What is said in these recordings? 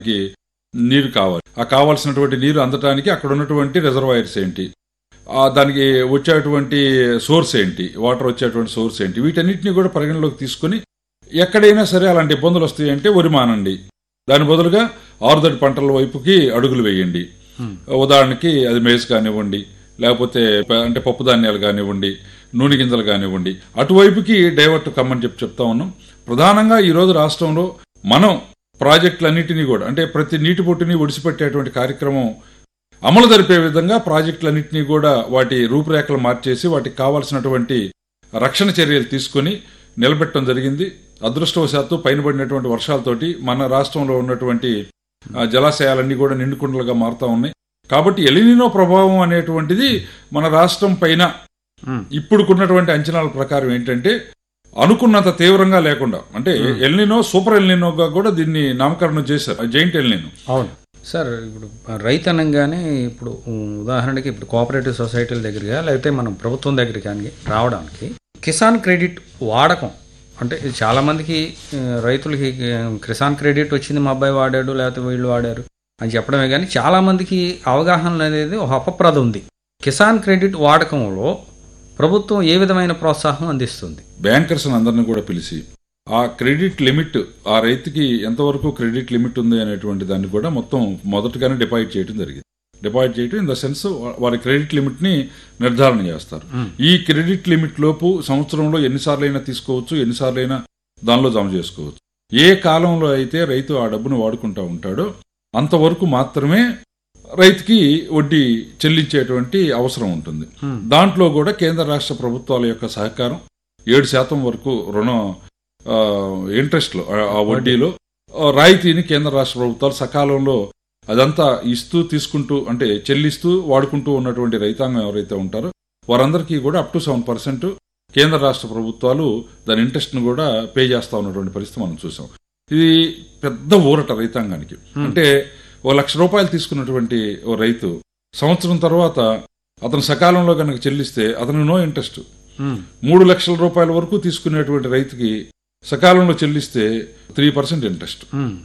కి నీరు కావాలి ఆ కావాల్సినటువంటి నీరు అందటానికి అక్కడ ఉన్నటువంటి రిజర్వాయర్స్ ఏంటి ఆ దానికి వచ్చేటువంటి సోర్స్ ఏంటి వాటర్ వచ్చేటువంటి సోర్స్ ఏంటి వీటన్నిటిని కూడా పరిగణలోకి తీసుకుని ఎక్కడైనా సరే అలాంటి ఇబ్బందులు వస్తాయి అంటే వరి మానండి దాని బదులుగా ఆరుదడి పంటల వైపుకి అడుగులు వేయండి ఉదాహరణకి అది మేజ్ కానివ్వండి లేకపోతే ప- అంటే పప్పు ధాన్యాలు కానివ్వండి నూనె గింజలు కానివ్వండి అటువైపుకి డైవర్ట్ కమ్మని చెప్పి చెప్తా ఉన్నాం ప్రధానంగా ఈ రోజు రాష్ట్రంలో మనం ప్రాజెక్టులన్నిటినీ కూడా అంటే ప్రతి నీటి బొట్టుని ఒడిసిపెట్టేటువంటి కార్యక్రమం అమలు జరిపే విధంగా ప్రాజెక్టులన్నింటినీ కూడా వాటి రూపురేఖలు మార్చేసి వాటికి కావాల్సినటువంటి రక్షణ చర్యలు తీసుకొని నిలబెట్టడం జరిగింది అదృష్టవశాత్తు పైన పడినటువంటి వర్షాలతోటి మన రాష్ట్రంలో ఉన్నటువంటి ఆ, జలాశయాలన్నీ కూడా నిండుకుండలుగా మారుతా ఉన్నాయి కాబట్టి ఎలినినో ప్రభావం అనేటువంటిది మన రాష్ట్రం పైన మ్మ్. ఇప్పుడుకున్నటువంటి అంచనాల ప్రకారం ఏంటంటే అనుకున్నంత తీవ్రంగా లేకుండా అంటే ఎల్నినో సూపర్ ఎల్నినోగా కూడా దీన్ని నామకరణం చేశారు జైంట్ ఎల్నినో అవును సార్ ఇప్పుడు రైతు అనగానే ఇప్పుడు ఉదాహరణకి ఇప్పుడు కోఆపరేటివ్ సొసైటీల దగ్గరగా లేకపోతే మనం ప్రభుత్వం దగ్గరికి కానీ రావడానికి కిసాన్ క్రెడిట్ వాడకం అంటే ఇది చాలా మందికి ఆ, రైతులకి ఆ, కిసాన్ క్రెడిట్ వచ్చింది మా అబ్బాయి వాడాడు లేకపోతే వీళ్ళు వాడారు అని చెప్పడమే కానీ చాలా మందికి అవగాహన అనేది ఒక అపప్రద ఉంది కిసాన్ క్రెడిట్ వాడకంలో ప్రభుత్వం ఏ విధమైన ప్రోత్సాహం అందిస్తుంది బ్యాంకర్స్ అందరిని కూడా పిలిచి ఆ క్రెడిట్ లిమిట్ ఆ రైతుకి ఎంతవరకు క్రెడిట్ లిమిట్ ఉంది అనేటువంటి దాన్ని కూడా మొత్తం మొదటగానే డిపాజిట్ చేయడం జరిగింది డిపాజిట్ చేయడం ఇన్ ద సెన్స్ వారి క్రెడిట్ లిమిట్ ని నిర్ధారణ చేస్తారు ఈ క్రెడిట్ లిమిట్ లోపు సంవత్సరంలో ఎన్నిసార్లు అయినా తీసుకోవచ్చు ఎన్నిసార్లు అయినా దానిలో జమ చేసుకోవచ్చు ఏ కాలంలో అయితే రైతు ఆ డబ్బును వాడుకుంటా ఉంటాడో అంతవరకు మాత్రమే రైతుకి వడ్డీ చెల్లించేటువంటి అవసరం ఉంటుంది దాంట్లో కూడా కేంద్ర రాష్ట్ర ప్రభుత్వాల యొక్క సహకారం ఏడు శాతం వరకు రుణం ఆ, ఇంట్రెస్ట్లో ఆ, ఆ వడ్డీలో ఆ, రాయితీని కేంద్ర రాష్ట్ర ప్రభుత్వాలు సకాలంలో అదంతా ఇస్తూ తీసుకుంటూ అంటే చెల్లిస్తూ వాడుకుంటూ ఉన్నటువంటి రైతాంగం ఎవరైతే ఉంటారో వారందరికీ కూడా అప్ టు సెవెన్ పర్సెంట్ కేంద్ర రాష్ట్ర ప్రభుత్వాలు దాని ఇంట్రెస్ట్ ను కూడా పే చేస్తా ఉన్నటువంటి పరిస్థితి మనం చూసాం ఇది పెద్ద ఊరట రైతాంగానికి అంటే ఓ లక్ష రూపాయలు తీసుకున్నటువంటి ఓ రైతు సంవత్సరం తర్వాత అతను సకాలంలో కనుక చెల్లిస్తే అతను నో ఇంట్రెస్ట్ మూడు లక్షల రూపాయల వరకు తీసుకునేటువంటి రైతుకి సకాలంలో చెల్లిస్తే త్రీ పర్సెంట్ ఇంట్రెస్ట్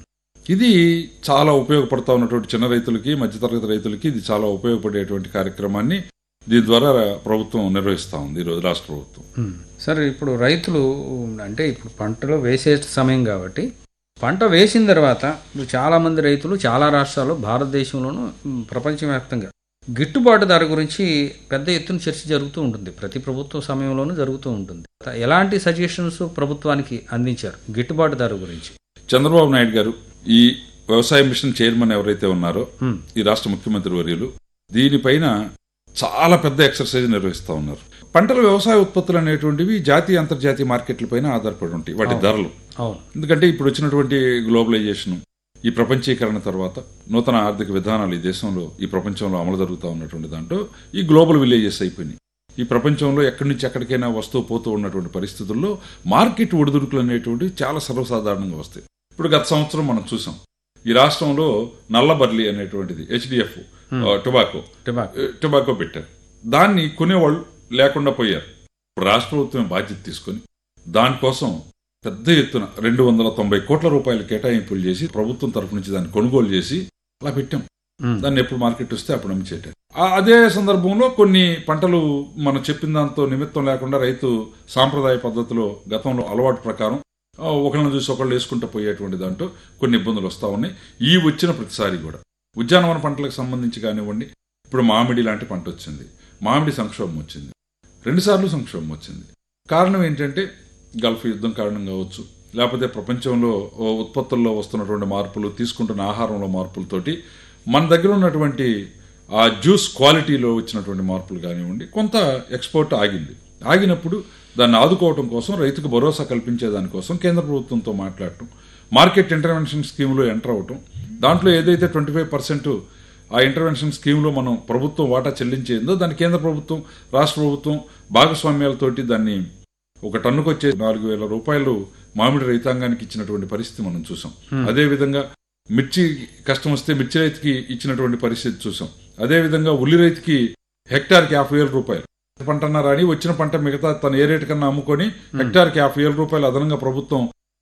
ఇది చాలా ఉపయోగపడతా ఉన్నటువంటి చిన్న రైతులకి మధ్యతరగతి రైతులకి ఇది చాలా ఉపయోగపడేటువంటి కార్యక్రమాన్ని దీని ద్వారా ప్రభుత్వం నిర్వహిస్తా ఉంది ఈరోజు రాష్ట్ర ప్రభుత్వం సార్ ఇప్పుడు రైతులు అంటే ఇప్పుడు పంటలో వేసే సమయం కాబట్టి పంట వేసిన తర్వాత ఇప్పుడు చాలా మంది రైతులు చాలా రాష్ట్రాల్లో భారతదేశంలోనూ ఉమ్, ప్రపంచవ్యాప్తంగా గిట్టుబాటు ధర గురించి పెద్ద ఎత్తున చర్చ జరుగుతూ ఉంటుంది ప్రతి ప్రభుత్వ సమయంలోనూ జరుగుతూ ఉంటుంది ఎలాంటి సజెషన్స్ ప్రభుత్వానికి అందించారు గిట్టుబాటు ధర గురించి చంద్రబాబు నాయుడు గారు ఈ వ్యవసాయ మిషన్ చైర్మన్ ఎవరైతే ఉన్నారో ఉమ్, ఈ రాష్ట్ర ముఖ్యమంత్రి వర్యులు దీనిపైన చాలా పెద్ద ఎక్సర్సైజ్ నిర్వహిస్తా ఉన్నారు పంటల వ్యవసాయ ఉత్పత్తులు అనేటువంటివి జాతీయ అంతర్జాతీయ మార్కెట్లపైన ఆధారపడి ఉంటాయి వాటి ధరలు అవును ఎందుకంటే ఇప్పుడు వచ్చినటువంటి గ్లోబలైజేషన్ ఈ ప్రపంచీకరణ తర్వాత నూతన ఆర్థిక విధానాలు ఈ దేశంలో ఈ ప్రపంచంలో అమలు జరుగుతూ ఉన్నటువంటి దాంట్లో ఈ గ్లోబల్ విలేజెస్ అయిపోయినాయి ఈ ప్రపంచంలో ఎక్కడి నుంచి ఎక్కడికైనా వస్తూ పోతూ ఉన్నటువంటి పరిస్థితుల్లో మార్కెట్ ఒడిదుడుకులు అనేటువంటివి చాలా సర్వసాధారణంగా వస్తాయి ఇప్పుడు గత సంవత్సరం మనం చూసాం ఈ రాష్ట్రంలో నల్లబర్లి అనేటువంటిది హెచ్డిఎఫ్ టొబాకో టొబాకో టొబాకో పెట్టారు దాన్ని కొనేవాళ్ళు లేకుండా పోయారు ఇప్పుడు రాష్ట్ర ప్రభుత్వం బాధ్యత తీసుకొని దానికోసం పెద్ద ఎత్తున రెండు వందల తొంభై కోట్ల రూపాయలు కేటాయింపులు చేసి ప్రభుత్వం తరపు నుంచి దాన్ని కొనుగోలు చేసి అలా పెట్టాం ఉమ్, దాన్ని ఎప్పుడు మార్కెట్ వస్తే అప్పుడు అమ్మిచేటారు ఆ- అదే సందర్భంలో కొన్ని పంటలు మనం చెప్పిన దాంతో నిమిత్తం లేకుండా రైతు సాంప్రదాయ పద్ధతిలో గతంలో అలవాటు ప్రకారం ఆ, ఒకళ్ళని చూసి ఒకళ్ళు వేసుకుంటూ పోయేటువంటి దాంట్లో కొన్ని ఇబ్బందులు వస్తూ ఉన్నాయి ఈ వచ్చిన ప్రతిసారి కూడా ఉద్యానవన పంటలకు సంబంధించి కానివ్వండి ఇప్పుడు మామిడి లాంటి పంట వచ్చింది మామిడి సంక్షోభం వచ్చింది రెండుసార్లు సంక్షోభం వచ్చింది కారణం ఏంటంటే గల్ఫ్ యుద్ధం కారణం కావచ్చు లేకపోతే ప్రపంచంలో ఓ ఉత్పత్తుల్లో వస్తున్నటువంటి మార్పులు తీసుకుంటున్న ఆహారంలో మార్పులతోటి మన దగ్గర ఉన్నటువంటి ఆ జ్యూస్ క్వాలిటీలో వచ్చినటువంటి మార్పులు కానివ్వండి కొంత ఎక్స్పోర్ట్ ఆగింది ఆగినప్పుడు దాన్ని ఆదుకోవడం కోసం రైతుకు భరోసా కల్పించే దానికోసం కేంద్ర ప్రభుత్వంతో మాట్లాడటం మార్కెట్ ఇంటర్వెన్షన్ స్కీమ్లో ఎంటర్ అవటం దాంట్లో ఏదైతే ట్వంటీ ఫైవ్ పర్సెంట్ ఆ ఇంటర్వెన్షన్ స్కీమ్లో మనం ప్రభుత్వం వాటా చెల్లించేందో దాన్ని కేంద్ర ప్రభుత్వం రాష్ట్ర ప్రభుత్వం భాగస్వామ్యాలతోటి దాన్ని ఒక టన్నుకు వచ్చే నాలుగు వేల రూపాయలు మామిడి రైతాంగానికి ఇచ్చినటువంటి పరిస్థితి మనం చూసాం అదే విధంగా మిర్చి కష్టం వస్తే మిర్చి రైతుకి ఇచ్చినటువంటి పరిస్థితి చూసాం అదే విధంగా ఉల్లి రైతుకి హెక్టార్కి యాభై వేల రూపాయలు పంట అన్నా రాని వచ్చిన పంట మిగతా తను ఏ రేటు కన్నా అమ్ముకొని హెక్టార్కి యాభై వేల రూపాయలు అదనంగా ప్రభుత్వం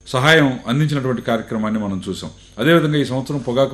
సహాయం అందించినటువంటి కార్యక్రమాన్ని మనం చూసాం అదేవిధంగా ఈ సంవత్సరం పొగాకు